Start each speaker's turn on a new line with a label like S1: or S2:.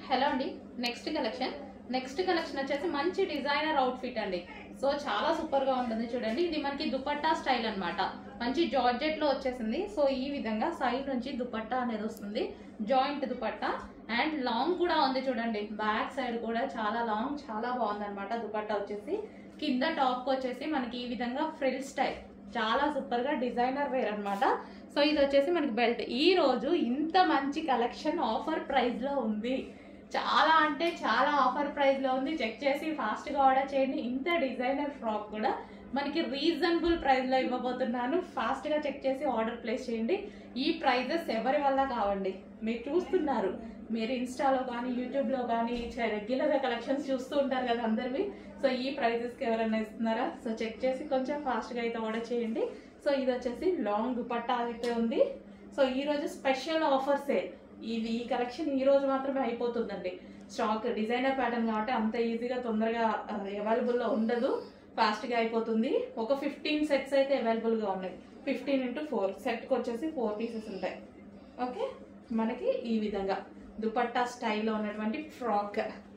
S1: hello అండి next collection next collection వచ్చేసి మంచి డిజైనర్ అవుట్ఫిట్ అండి సో చాలా సూపర్ గా ఉంటుంది చూడండి ఇది మనకి దుపట్టా స్టైల్ అన్నమాట మంచి జార్జెట్ లో వచ్చేసింది సో ఈ విధంగా సైడ్ నుంచి దుపట్టా అనేది వస్తుంది జాయింట్ దుపట్టా అండ్ లాంగ్ కూడా ఉంది చూడండి బ్యాక్ సైడ్ కూడా చాలా లాంగ్ చాలా బాగుంది అనమాట దుపట్టా వచ్చేసి కింద టాప్ వచ్చేసి మనకి ఈ విధంగా ఫ్రిల్ స్టైల్ చాలా సూపర్ గా డిజైనర్ వేర్ అన్నమాట సో ఇది వచ్చేసి మనకి బెల్ట్ ఈ రోజు ఇంత మంచి కలెక్షన్ ఆఫర్ ప్రైస్ లో ఉంది చాలా అంటే చాలా ఆఫర్ ప్రైస్ లో ఉంది చెక్ చేసి ఫాస్ట్ గా ఆర్డర్ చేయండి ఇంత డిజైనర్ ఫ్రాక్ కూడా మనకి రీజనబుల్ ప్రైస్ లో ఇవ్వబోతున్నాను ఫాస్ట్ గా చెక్ చేసి ఆర్డర్ ప్లేస్ చేయండి ఈ ప్రైజెస్ ఎవరి వల్ల కావండి మీరు చూస్తున్నారు మీరు ఇన్స్టాలో కానీ యూట్యూబ్ లో కానీ రెగ్యులర్ గా కలెక్షన్స్ చూస్తూ ఉంటారు కదా అందరివి సో ఈ ప్రైజెస్ కి ఎవరైనా ఇస్తున్నారా సో చెక్ చేసి కొంచెం ఫాస్ట్ గా అయితే ఆర్డర్ చేయండి సో ఇది వచ్చేసి లాంగ్ దుపట్టా అయితే ఉంది సో ఈ రోజు స్పెషల్ ఆఫర్ సేల్ ఇది ఈ కలెక్షన్ ఈ రోజు మాత్రమే అయిపోతుందండి స్టాక్ డిజైనర్ ప్యాటర్న్ కాబట్టి అంత ఈజీగా తొందరగా అవైలబుల్లో ఉండదు ఫాస్ట్గా అయిపోతుంది ఒక ఫిఫ్టీన్ సెట్స్ అయితే అవైలబుల్గా ఉన్నాయి ఫిఫ్టీన్ ఇంటూ ఫోర్ సెట్కి వచ్చేసి ఫోర్ పీసెస్ ఉంటాయి ఓకే మనకి ఈ విధంగా దుపట్టా స్టైల్లో ఉన్నటువంటి ఫ్రాక్